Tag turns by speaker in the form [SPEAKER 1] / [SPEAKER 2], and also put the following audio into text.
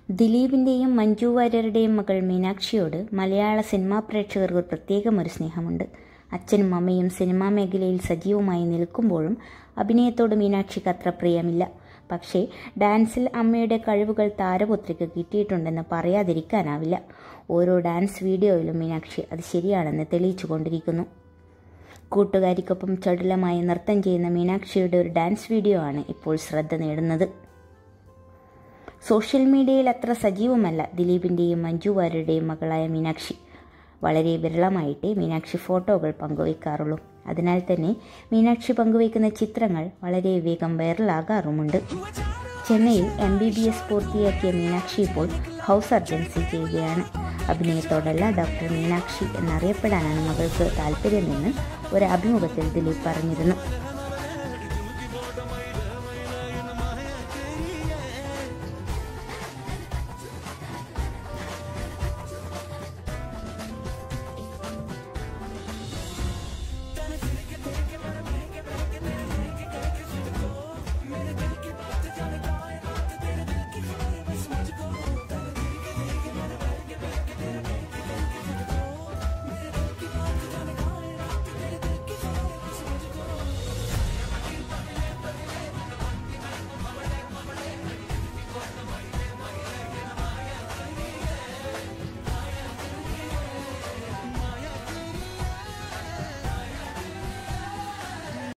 [SPEAKER 1] ദിലീപിൻ്റെയും മഞ്ജു വാര്യരുടെയും മകൾ മീനാക്ഷിയോട് മലയാള സിനിമാ പ്രേക്ഷകർക്ക് പ്രത്യേകം ഒരു സ്നേഹമുണ്ട് അച്ഛനും അമ്മയും സിനിമാ മേഖലയിൽ സജീവമായി നിൽക്കുമ്പോഴും അഭിനയത്തോട് മീനാക്ഷിക്ക് അത്ര പ്രിയമില്ല പക്ഷേ ഡാൻസിൽ അമ്മയുടെ കഴിവുകൾ താരപുത്രിക്ക് കിട്ടിയിട്ടുണ്ടെന്ന് പറയാതിരിക്കാനാവില്ല ഓരോ ഡാൻസ് വീഡിയോയിലും മീനാക്ഷി അത് ശരിയാണെന്ന് തെളിയിച്ചു കൊണ്ടിരിക്കുന്നു കൂട്ടുകാരിക്കൊപ്പം ചടുലമായി നൃത്തം ചെയ്യുന്ന മീനാക്ഷിയുടെ ഒരു ഡാൻസ് വീഡിയോ ആണ് ഇപ്പോൾ ശ്രദ്ധ നേടുന്നത് സോഷ്യൽ മീഡിയയിൽ അത്ര സജീവമല്ല ദിലീപിൻ്റെയും മഞ്ജു വാര്യരുടെയും മകളായ മീനാക്ഷി വളരെ വിരളമായിട്ടേ മീനാക്ഷി ഫോട്ടോകൾ പങ്കുവയ്ക്കാറുള്ളൂ അതിനാൽ തന്നെ മീനാക്ഷി പങ്കുവയ്ക്കുന്ന ചിത്രങ്ങൾ വളരെ വേഗം വൈറലാകാറുമുണ്ട് ചെന്നൈയിൽ എം ബി ബി എസ് പൂർത്തിയാക്കിയ മീനാക്ഷി ഇപ്പോൾ ഹൗസ് സർജൻസി ചെയ്യുകയാണ് അഭിനയത്തോടല്ല ഡോക്ടർ മീനാക്ഷി എന്നറിയപ്പെടാനാണ് മകൾക്ക് താല്പര്യമെന്ന് ഒരു അഭിമുഖത്തിൽ ദിലീപ് പറഞ്ഞിരുന്നു